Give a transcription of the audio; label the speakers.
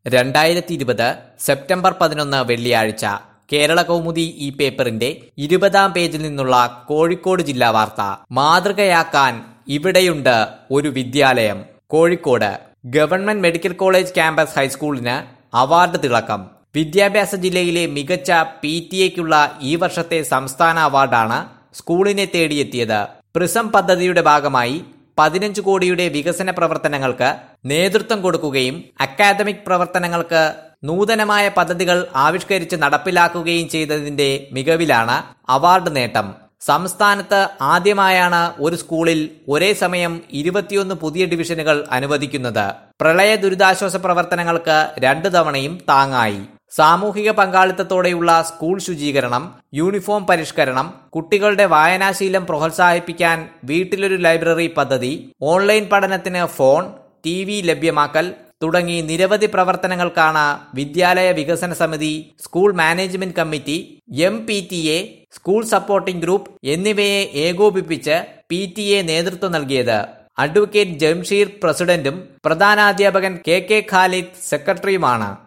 Speaker 1: രണ്ടായിരത്തി ഇരുപത് സെപ്റ്റംബർ പതിനൊന്ന് വെള്ളിയാഴ്ച കേരള കൗമുദി ഈ പേപ്പറിന്റെ ഇരുപതാം പേജിൽ നിന്നുള്ള കോഴിക്കോട് ജില്ലാ വാർത്ത മാതൃകയാക്കാൻ ഇവിടെയുണ്ട് ഒരു വിദ്യാലയം Kozhikode government medical college campus ഹൈസ്കൂളിന് അവാർഡ് തിളക്കം വിദ്യാഭ്യാസ ജില്ലയിലെ മികച്ച പി ടി എക്കുള്ള ഈ വർഷത്തെ സംസ്ഥാന അവാർഡാണ് സ്കൂളിനെ തേടിയെത്തിയത് പ്രിസം പദ്ധതിയുടെ ഭാഗമായി പതിനഞ്ച് കോടിയുടെ വികസന പ്രവർത്തനങ്ങൾക്ക് നേതൃത്വം കൊടുക്കുകയും അക്കാദമിക് പ്രവർത്തനങ്ങൾക്ക് നൂതനമായ പദ്ധതികൾ ആവിഷ്കരിച്ച് നടപ്പിലാക്കുകയും ചെയ്തതിന്റെ മികവിലാണ് അവാർഡ് നേട്ടം സംസ്ഥാനത്ത് ആദ്യമായാണ് ഒരു സ്കൂളിൽ ഒരേ സമയം ഇരുപത്തിയൊന്ന് പുതിയ ഡിവിഷനുകൾ അനുവദിക്കുന്നത് പ്രളയ ദുരിതാശ്വാസ പ്രവർത്തനങ്ങൾക്ക് രണ്ടു തവണയും താങ്ങായി സാമൂഹിക പങ്കാളിത്തത്തോടെയുള്ള സ്കൂൾ ശുചീകരണം യൂണിഫോം പരിഷ്കരണം കുട്ടികളുടെ വായനാശീലം പ്രോത്സാഹിപ്പിക്കാൻ വീട്ടിലൊരു ലൈബ്രറി പദ്ധതി ഓൺലൈൻ പഠനത്തിന് ഫോൺ ടി വി ലഭ്യമാക്കൽ തുടങ്ങി നിരവധി പ്രവർത്തനങ്ങൾക്കാണ് വിദ്യാലയ വികസന സമിതി school management committee M P T A school supporting group എന്നിവയെ ഏകോപിപ്പിച്ച് പി ടി എ നേതൃത്വം നൽകിയത് അഡ്വക്കേറ്റ് ജംഷീർ പ്രസിഡന്റും പ്രധാനാധ്യാപകൻ കെ കെ ഖാലിദ് സെക്രട്ടറിയുമാണ്